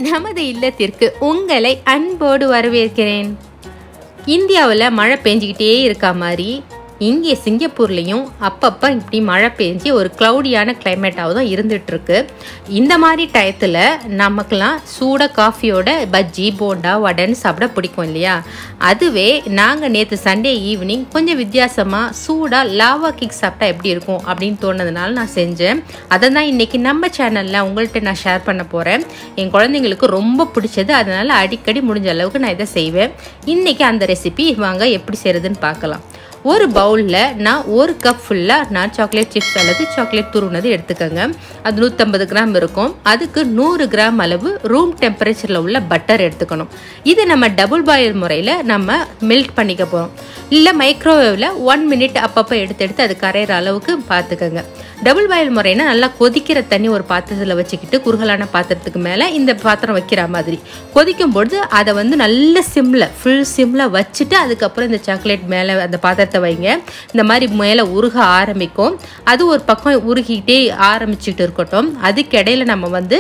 நமது இல்லத்திற்கு உங்களை அன்போடு வரவேற்கிறேன் இந்தியாவில் மழை பெஞ்சிக்கிட்டே இருக்கா மாதிரி இங்கே சிங்கப்பூர்லேயும் அப்பப்போ இப்படி மழை பெஞ்சு ஒரு க்ளவுடியான கிளைமேட்டாக தான் இருந்துட்டு இருக்கு இந்த மாதிரி டயத்தில் நமக்கெல்லாம் சூட காஃபியோட பஜ்ஜி போண்டா வடைன்னு சாப்பிட பிடிக்கும் இல்லையா அதுவே நாங்கள் நேற்று சண்டே ஈவினிங் கொஞ்சம் வித்தியாசமாக சூடாக லாவா கிக் சாப்பிட்டா எப்படி இருக்கும் அப்படின்னு தோணுனதுனால நான் செஞ்சேன் அதை தான் இன்றைக்கி நம்ம சேனலில் உங்கள்கிட்ட நான் ஷேர் பண்ண போகிறேன் என் குழந்தைங்களுக்கு ரொம்ப பிடிச்சது அதனால் அடிக்கடி முடிஞ்ச அளவுக்கு நான் இதை செய்வேன் இன்றைக்கி அந்த ரெசிபி வாங்க எப்படி செய்கிறதுன்னு பார்க்கலாம் ஒரு பவுலில் நான் ஒரு கப் ஃபுல்லாக நான் சாக்லேட் சிப்ஸ் அல்லது சாக்லேட் துருவினது எடுத்துக்கோங்க அது நூற்றம்பது கிராம் இருக்கும் அதுக்கு நூறு கிராம் அளவு ரூம் டெம்பரேச்சரில் உள்ள பட்டர் எடுத்துக்கணும் இது நம்ம டபுள் பாயில் முறையில் நம்ம மெல்ட் பண்ணிக்க போகிறோம் இல்லை மைக்ரோவேவில் ஒன் மினிட் அப்பப்போ எடுத்து எடுத்து அது கரையிற அளவுக்கு பார்த்துக்கோங்க டபுள் பாயில் முறைனா நல்லா கொதிக்கிற தண்ணி ஒரு பாத்திரத்தில் வச்சுக்கிட்டு குறுகலான பாத்திரத்துக்கு மேலே இந்த பாத்திரம் வைக்கிற மாதிரி கொதிக்கும் பொழுது அதை வந்து நல்ல சிம்மில் ஃபுல் சிம்மில் வச்சுட்டு அதுக்கப்புறம் இந்த சாக்லேட் மேலே அந்த பாத்திரத்தை வைங்க இந்த மாதிரி மேலே உருக ஆரம்பிக்கும் அது ஒரு பக்கம் உருகிக்கிட்டே ஆரம்பிச்சுட்டு இருக்கட்டும் அதுக்கு இடையில நம்ம வந்து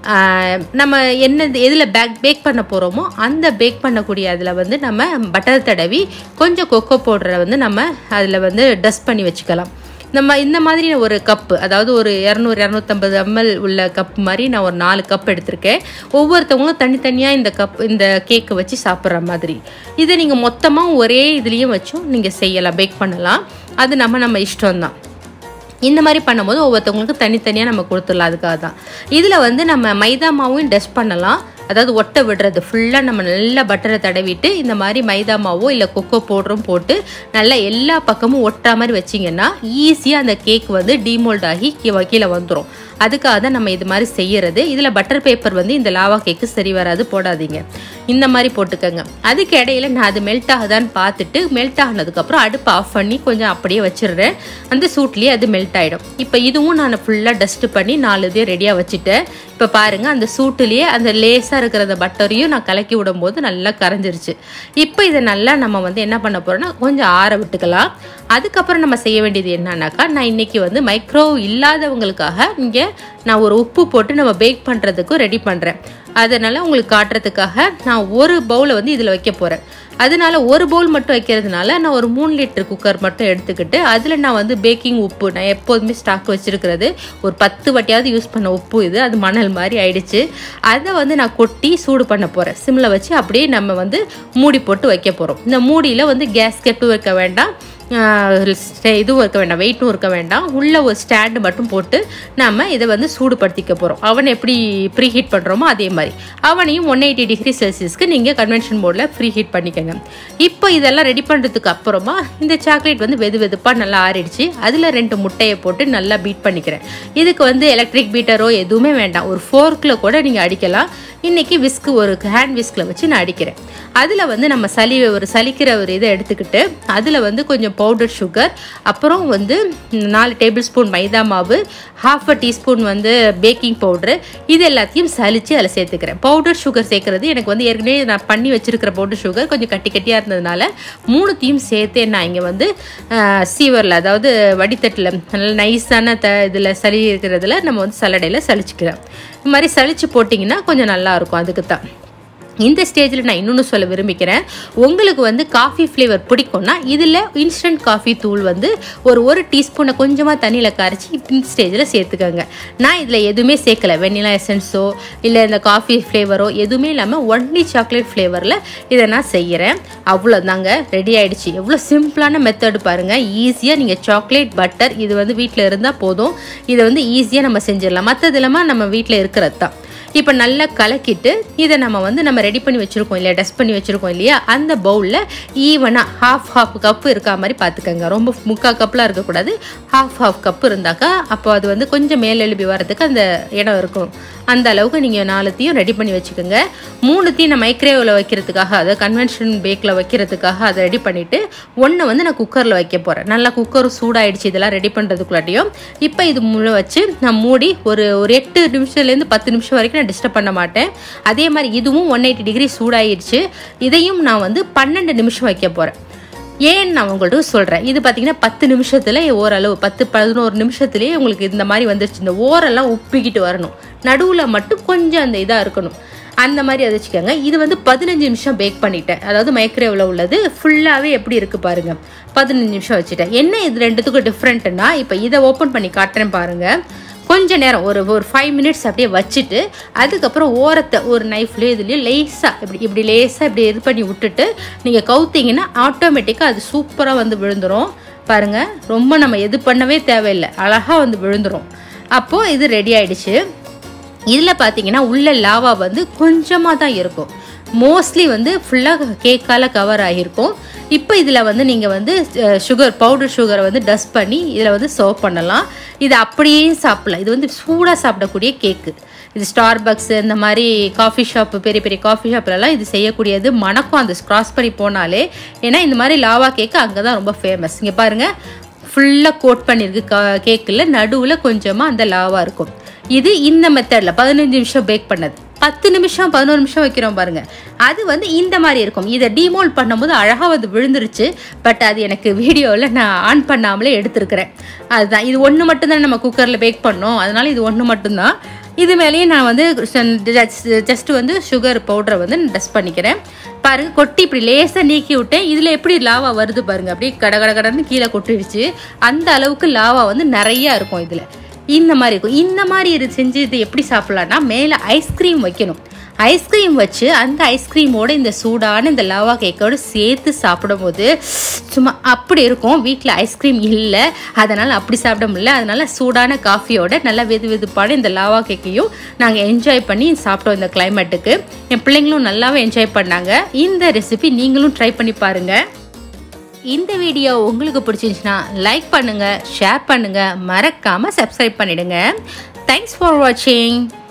நம்ம என்ன எதில் பேக் பேக் பண்ண போகிறோமோ அந்த பேக் பண்ணக்கூடிய அதில் வந்து நம்ம பட்டர் தடவி கொஞ்சம் கொக்கோ பவுடரை வந்து நம்ம அதில் வந்து டஸ்ட் பண்ணி வச்சுக்கலாம் நம்ம இந்த மாதிரி ஒரு கப்பு அதாவது ஒரு இரநூறு இரநூத்தம்பது எம்எல் உள்ள கப் மாதிரி நான் ஒரு நாலு கப் எடுத்திருக்கேன் ஒவ்வொருத்தவங்களும் தனித்தனியாக இந்த கப் இந்த கேக்கை வச்சு சாப்பிட்ற மாதிரி இதை நீங்கள் மொத்தமாக ஒரே இதுலேயும் வச்சும் நீங்கள் செய்யலாம் பேக் பண்ணலாம் அது நம்ம நம்ம இஷ்டம்தான் இந்த மாதிரி பண்ணும்போது ஒவ்வொருத்தவங்களுக்கு தனித்தனியாக நம்ம கொடுத்துடலாம் அதுக்காக தான் இதில் வந்து நம்ம மைதா மாவும் டஸ்ட் பண்ணலாம் அதாவது ஒட்டை விடுறது ஃபுல்லாக நம்ம நல்லா பட்டரை தடவிட்டு இந்த மாதிரி மைதா மாவோ இல்லை கொக்கோ பவுடரும் போட்டு நல்லா எல்லா பக்கமும் ஒட்டுற மாதிரி வச்சிங்கன்னா ஈஸியாக அந்த கேக் வந்து டீமோல்ட் ஆகி கீழே வந்துடும் அதுக்காக தான் நம்ம இது மாதிரி செய்யறது இதில் பட்டர் பேப்பர் வந்து இந்த லாவா கேக்கு சரி வராது போடாதீங்க இந்த மாதிரி போட்டுக்கோங்க அதுக்கு இடையில நான் அது மெல்ட் ஆகுதான்னு பார்த்துட்டு மெல்ட் ஆகினதுக்கப்புறம் அடுப்பு ஆஃப் பண்ணி கொஞ்சம் அப்படியே வச்சிடுறேன் அந்த சூட்லேயே அது மெல்ட் ஆகிடும் இப்போ இதுவும் நான் ஃபுல்லாக டஸ்ட் பண்ணி நாலு இதையும் ரெடியாக வச்சுட்டேன் இப்போ பாருங்கள் அந்த சூட்டுலேயே அந்த லேஸாக இருக்கிற அந்த பட்டரையும் நான் கலக்கி விடும்போது நல்லா கரைஞ்சிருச்சு இப்போ இதை நல்லா நம்ம வந்து என்ன பண்ண போகிறோம்னா கொஞ்சம் ஆற விட்டுக்கலாம் அதுக்கப்புறம் நம்ம செய்ய வேண்டியது என்னன்னாக்கா நான் இன்றைக்கி வந்து மைக்ரோ இல்லாதவங்களுக்காக இங்கே நான் ஒரு உப்பு போட்டு நம்ம பேக் பண்ணுறதுக்கும் ரெடி பண்ணுறேன் அதனால் உங்களுக்கு காட்டுறதுக்காக நான் ஒரு பவுலை வந்து இதில் வைக்க போகிறேன் அதனால ஒரு பவுல் மட்டும் வைக்கிறதுனால நான் ஒரு மூணு லிட்டர் குக்கர் மட்டும் எடுத்துக்கிட்டு அதில் நான் வந்து பேக்கிங் உப்பு நான் எப்போதுமே ஸ்டாக் வச்சுருக்கிறது ஒரு பத்து வாட்டியாவது யூஸ் பண்ண உப்பு இது அது மணல் மாதிரி ஆயிடுச்சு அதை வந்து நான் கொட்டி சூடு பண்ண போகிறேன் சிம்மில் வச்சு அப்படியே நம்ம வந்து மூடி போட்டு வைக்க போகிறோம் இந்த மூடியில் வந்து கேஸ் கெட்டும் வைக்க வேண்டாம் இதுவும் இருக்க வேண்டாம் வெயிட்டும் இருக்க வேண்டாம் உள்ள ஒரு ஸ்டாண்டு மட்டும் போட்டு நம்ம இதை வந்து சூடுபடுத்திக்க போகிறோம் அவனை எப்படி ப்ரீ ஹீட் பண்ணுறோமோ அதே மாதிரி அவனையும் ஒன் எயிட்டி டிகிரி செல்சியஸ்க்கு நீங்கள் கன்வென்ஷன் போர்டில் ஃப்ரீ ஹீட் பண்ணிக்கோங்க இப்போ இதெல்லாம் ரெடி பண்ணுறதுக்கு அப்புறமா இந்த சாக்லேட் வந்து வெது வெதுப்பாக நல்லா ஆறிடுச்சு அதில் ரெண்டு முட்டையை போட்டு நல்லா பீட் பண்ணிக்கிறேன் இதுக்கு வந்து எலக்ட்ரிக் பீட்டரோ எதுவுமே வேண்டாம் ஒரு ஃபோர்க்கில் கூட நீங்கள் அடிக்கலாம் இன்றைக்கி விஸ்க்கு ஒரு ஹேண்ட் விஸ்கில் வச்சு நான் அடிக்கிறேன் அதில் வந்து நம்ம சளி ஒரு சலிக்கிற ஒரு இதை எடுத்துக்கிட்டு அதில் வந்து கொஞ்சம் பவுடர் சுகர் அப்புறம் வந்து நாலு டேபிள் ஸ்பூன் மைதா மாவு ஹாஃப் அ டீஸ்பூன் வந்து பேக்கிங் பவுட்ரு இது எல்லாத்தையும் சலித்து அதில் சேர்த்துக்கிறேன் பவுடர் சுகர் சேர்க்குறது எனக்கு வந்து ஏற்கனவே நான் பண்ணி வச்சுருக்கிற பவுடர் சுகர் கொஞ்சம் கட்டி கட்டியாக இருந்ததுனால மூணுத்தையும் சேர்த்து நான் இங்கே வந்து சீவரில் அதாவது வடித்தட்டில் நல்ல நைஸான த இதில் சளி இருக்கிறதுல நம்ம வந்து சலடையில் சளிச்சிக்கிறோம் இது மாதிரி சளிச்சு போட்டிங்கன்னா கொஞ்சம் நல்லாயிருக்கும் அதுக்கு தான் இந்த ஸ்டேஜில் நான் இன்னொன்று சொல்ல விரும்பிக்கிறேன் உங்களுக்கு வந்து காஃபி ஃப்ளேவர் பிடிக்கும்னா இதில் இன்ஸ்டன்ட் காஃபி தூள் வந்து ஒரு ஒரு டீஸ்பூனை கொஞ்சமாக தண்ணியில் கரைச்சி இந்த ஸ்டேஜில் சேர்த்துக்கோங்க நான் இதில் எதுவுமே சேர்க்கலை வெண்ணிலா எசன்ஸோ இல்லை இந்த காஃபி ஃப்ளேவரோ எதுவுமே இல்லாமல் ஒன்லி சாக்லேட் ஃப்ளேவரில் இதை நான் செய்கிறேன் அவ்வளோதாங்க ரெடி ஆகிடுச்சு எவ்வளோ சிம்பிளான மெத்தடு பாருங்கள் ஈஸியாக நீங்கள் சாக்லேட் பட்டர் இது வந்து வீட்டில் இருந்தால் போதும் இதை வந்து ஈஸியாக நம்ம செஞ்சிடலாம் மற்றது இல்லாமல் நம்ம வீட்டில் இருக்கிறது தான் இப்போ நல்லா கலக்கிட்டு இதை நம்ம வந்து நம்ம ரெடி பண்ணி வச்சுருக்கோம் இல்லையா டஸ்ட் பண்ணி வச்சுருக்கோம் இல்லையா அந்த பவுலில் ஈவனாக ஹாஃப் ஹாஃப் கப்பு இருக்கா மாதிரி பார்த்துக்கோங்க ரொம்ப முக்கால் கப்லாம் இருக்கக்கூடாது ஹாஃப் ஹாஃப் கப்பு இருந்தாக்கா அப்போ அது வந்து கொஞ்சம் மேல் எழுப்பி வரதுக்கு அந்த இடம் இருக்கும் அந்த அளவுக்கு நீங்கள் நாலுத்தையும் ரெடி பண்ணி வச்சுக்கோங்க மூணுத்தையும் நான் மைக்ரேவில் வைக்கிறதுக்காக அதை கன்வென்ஷன் பேக்கில் வைக்கிறதுக்காக அதை ரெடி பண்ணிவிட்டு ஒன்று வந்து நான் குக்கரில் வைக்க போகிறேன் நல்லா குக்கர் சூடாயிடுச்சு இதெல்லாம் ரெடி பண்ணுறதுக்குள்ளாட்டியும் இப்போ இது முழு வச்சு நான் மூடி ஒரு ஒரு எட்டு நிமிஷத்துலேருந்து பத்து நிமிஷம் வரைக்கும் நான் டிஸ்டர்ப் பண்ண மாட்டேன் அதே மாதிரி இதுவும் ஒன் எயிட்டி டிகிரி சூடாயிடுச்சு இதையும் நான் வந்து பன்னெண்டு நிமிஷம் வைக்க போகிறேன் ஏன்னு நான் உங்கள்கிட்ட சொல்கிறேன் இது பார்த்தீங்கன்னா பத்து நிமிஷத்தில் ஓரளவு பத்து பதினோரு நிமிஷத்துலேயே உங்களுக்கு இந்த மாதிரி வந்துருச்சு இந்த ஓரெல்லாம் உப்பிக்கிட்டு வரணும் நடுவில் மட்டும் கொஞ்சம் அந்த இதாக இருக்கணும் அந்த மாதிரி அதை வச்சுக்கோங்க இது வந்து பதினஞ்சு நிமிஷம் பேக் பண்ணிட்டேன் அதாவது மைக்ரோவேவில் உள்ளது ஃபுல்லாகவே எப்படி இருக்குது பாருங்கள் பதினஞ்சு நிமிஷம் வச்சுட்டேன் என்ன இது ரெண்டுத்துக்கும் டிஃப்ரெண்ட்டுன்னா இப்போ இதை ஓப்பன் பண்ணி காட்டுறேன் பாருங்கள் கொஞ்ச நேரம் ஒரு ஒரு ஃபைவ் மினிட்ஸ் அப்படியே வச்சுட்டு அதுக்கப்புறம் ஓரத்தை ஒரு நைஃப்லேயோ இதுலேயோ லேஸாக இப்படி இப்படி லேஸாக இப்படி இது பண்ணி விட்டுட்டு நீங்கள் கவுத்திங்கன்னா ஆட்டோமேட்டிக்காக அது சூப்பராக வந்து விழுந்துடும் பாருங்கள் ரொம்ப நம்ம எது பண்ணவே தேவையில்லை அழகாக வந்து விழுந்துடும் அப்போது இது ரெடி ஆயிடுச்சு இதில் பார்த்தீங்கன்னா உள்ள லாவா வந்து கொஞ்சமாக தான் இருக்கும் மோஸ்ட்லி வந்து ஃபுல்லாக கேக்கால் கவர் ஆகியிருக்கும் இப்போ இதில் வந்து நீங்கள் வந்து சுகர் பவுடர் சுகரை வந்து டஸ்ட் பண்ணி இதில் வந்து சர்வ் பண்ணலாம் இது அப்படியே சாப்பிடலாம் இது வந்து சூடாக சாப்பிடக்கூடிய கேக்கு இது ஸ்டார் பக்ஸ் இந்த மாதிரி காஃபி ஷாப்பு பெரிய பெரிய காஃபி ஷாப்லலாம் இது செய்யக்கூடியது மணக்கும் அந்த கிராஸ் பண்ணி போனாலே ஏன்னா இந்த மாதிரி லாவா கேக்கு அங்கே தான் ரொம்ப ஃபேமஸ் இங்கே பாருங்கள் ஃபுல்லாக கோட் பண்ணியிருக்கு கா கேக்கில் நடுவில் கொஞ்சமாக அந்த லாவா இருக்கும் இது இந்த மெத்தடில் பதினஞ்சு நிமிஷம் பேக் பண்ணது பத்து நிமிஷம் பதினோரு நிமிஷம் வைக்கிறோம் பாருங்க அது வந்து இந்த மாதிரி இருக்கும் இதை டிமோல்ட் பண்ணும்போது அழகாக வந்து விழுந்துருச்சு பட் அது எனக்கு வீடியோவில் நான் ஆன் பண்ணாமலே எடுத்திருக்கிறேன் அதுதான் இது ஒன்று மட்டும்தான் நம்ம குக்கரில் பேக் பண்ணோம் அதனால இது ஒன்று மட்டும்தான் இது மேலேயே நான் வந்து ஜஸ்ட் வந்து சுகர் பவுடரை வந்து டஸ்ட் பண்ணிக்கிறேன் பாருங்க கொட்டி இப்படி லேசாக நீக்கி விட்டேன் இதில் எப்படி லாவா வருது பாருங்க அப்படியே கட கட கடன்னு கீழே கொட்டிடுச்சு அந்த அளவுக்கு லாவா வந்து நிறையா இருக்கும் இதில் இந்த மாதிரி இருக்கும் இந்த மாதிரி இது செஞ்சு இது எப்படி சாப்பிட்லான்னா மேலே ஐஸ்கிரீம் வைக்கணும் ஐஸ்கிரீம் வச்சு அந்த ஐஸ்கிரீமோட இந்த சூடான இந்த லாவா கேக்கோடு சேர்த்து சாப்பிடும்போது சும்மா அப்படி இருக்கும் வீட்டில் ஐஸ்கிரீம் இல்லை அதனால் அப்படி சாப்பிட முடியல அதனால் சூடான காஃபியோட நல்லா வெது வெதுப்பான இந்த லாவா கேக்கையும் நாங்கள் என்ஜாய் பண்ணி சாப்பிட்டோம் இந்த கிளைமேட்டுக்கு என் பிள்ளைங்களும் நல்லாவே என்ஜாய் பண்ணாங்க இந்த ரெசிபி நீங்களும் ட்ரை பண்ணி பாருங்கள் இந்த வீடியோ உங்களுக்கு பிடிச்சிருந்துச்சுன்னா லைக் பண்ணுங்கள் ஷேர் பண்ணுங்கள் மறக்காமல் சப்ஸ்கிரைப் பண்ணிடுங்க தேங்க்ஸ் ஃபார் வாட்சிங்